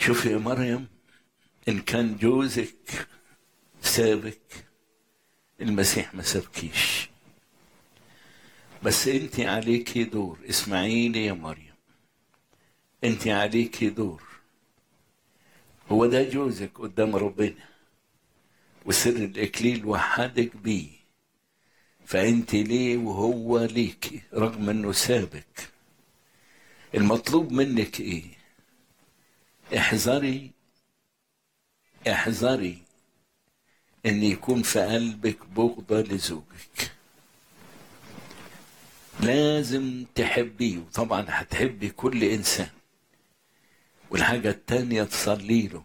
شوفي يا مريم إن كان جوزك سابك المسيح ما سابكيش بس انت عليكي دور اسمعيني يا مريم انت عليكي دور هو ده جوزك قدام ربنا وسر الاكليل وحدك بيه فانت ليه وهو ليكي رغم انه سابك المطلوب منك ايه احذري احذري ان يكون في قلبك بغضة لزوجك لازم تحبيه وطبعا هتحبي كل انسان والحاجة التانية تصلي له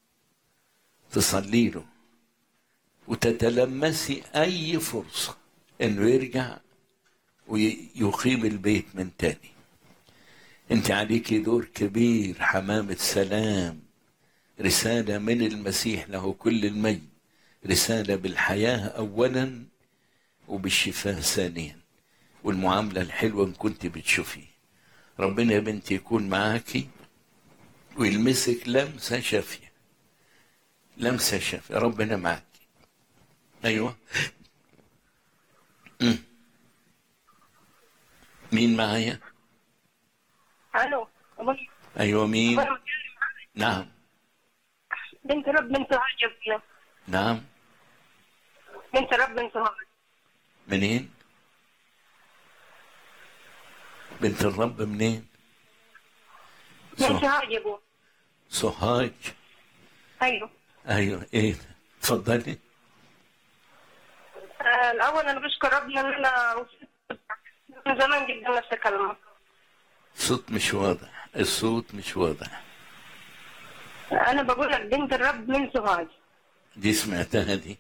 تصلي له وتتلمسي اي فرصة انه يرجع ويقيم البيت من تاني انت عليكي دور كبير حمامة سلام رسالة من المسيح له كل المجد رسالة بالحياة أولا وبالشفاء ثانيا والمعاملة الحلوة إن كنت بتشوفي ربنا يا بنتي يكون معاكي ويلمسك لمسة شافية لمسة شافية ربنا معاكي أيوة مم. مين معايا الو أيوة مين نعم بنت رب من سوهاج يا ابني. نعم بنت رب من سوهاج منين بنت الرب منين من سو- سوهاج يا ابو سوهاج ايوه ايوه ايه اتفضلي آه الاول انا بشكر ربنا ان انا وصلت من زمان جدا نفس الكلمه الصوت مش واضح الصوت مش واضح انا بقول لك بنت الرب من سوهاج دي سمعتها دي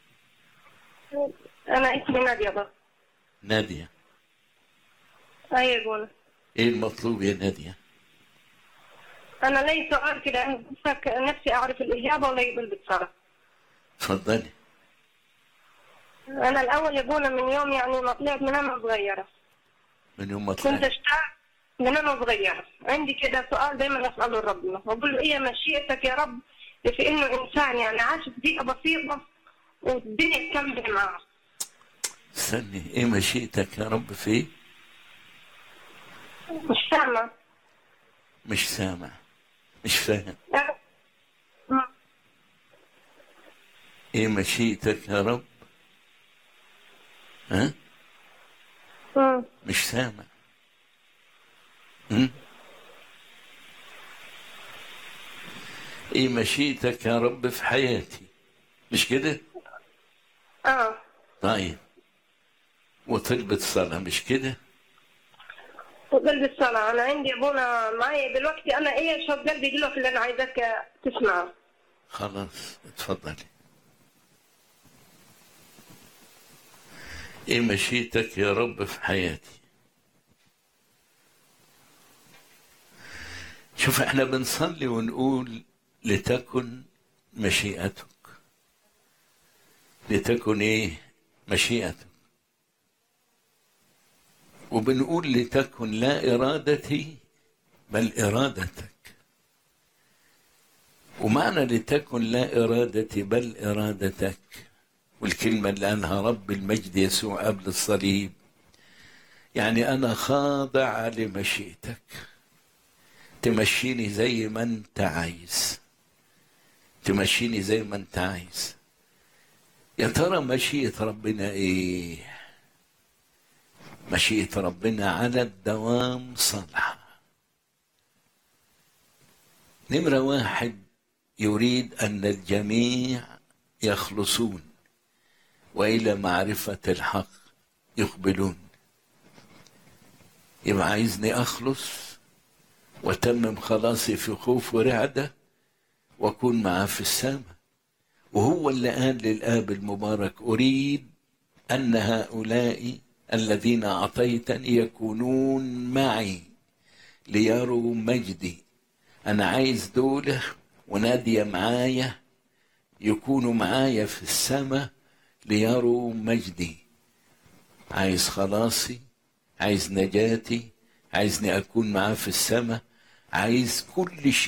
انا اسمي ناديه بس نادية ايوه يا ابونا ايه المطلوب يا نادية انا لي سؤال كده أنا بسك- نفسي اعرف الاجابه ولا يقبل بالصلاه اتفضلي انا الاول يا ابونا من يوم يعني ما طلعت من انا صغيره من يوم ما كنت طلعت اشتاق من انا صغيره عندي كده سؤال دايما اساله لربنا بقول له ايه مشيئتك يا رب في انه انسان يعني عاش في بيئه بسيطه والدنيا تكمل معاه استني ايه مشيئتك يا رب في إيه؟ مش فاهمه مش سامع مش فاهم أنا- مم. ايه مشيئتك يا رب ها مم. مش سامع هم؟ ايه مشيئتك يا رب في حياتي مش كده اه طيب وطلبت صلاة مش كده وقلب الصلاة أنا عندي أبونا معي دلوقتي أنا إيه شوف قلبي دلوقتي اللي أنا عايزاك تسمعه خلاص اتفضلي ايه مشيئتك يا رب في حياتي شوف احنا بنصلي ونقول لتكن مشيئتك لتكن ايه مشيئتك وبنقول لتكن لا ارادتي بل ارادتك ومعنى لتكن لا إرادتي بل إرادتك والكلمة اللي قالها رب المجد يسوع قبل الصليب يعني أنا خاضع لمشيئتك تمشيني زي ما أنت عايز تمشيني زي ما أنت عايز يا ترى مشيئة ربنا إيه مشيئة ربنا على الدوام صالحة نمرة واحد يريد أن الجميع يخلصون وإلى معرفة الحق يقبلون يبقى عايزني أخلص وتمم خلاصي في خوف ورعدة وأكون معاه في السماء وهو اللي قال للآب المبارك أريد أن هؤلاء الذين أعطيتني يكونون معي ليروا مجدي أنا عايز دولة ونادية معايا يكونوا معايا في السماء ليروا مجدي عايز خلاصي عايز نجاتي عايزني أكون معاه في السماء عايز كل شيء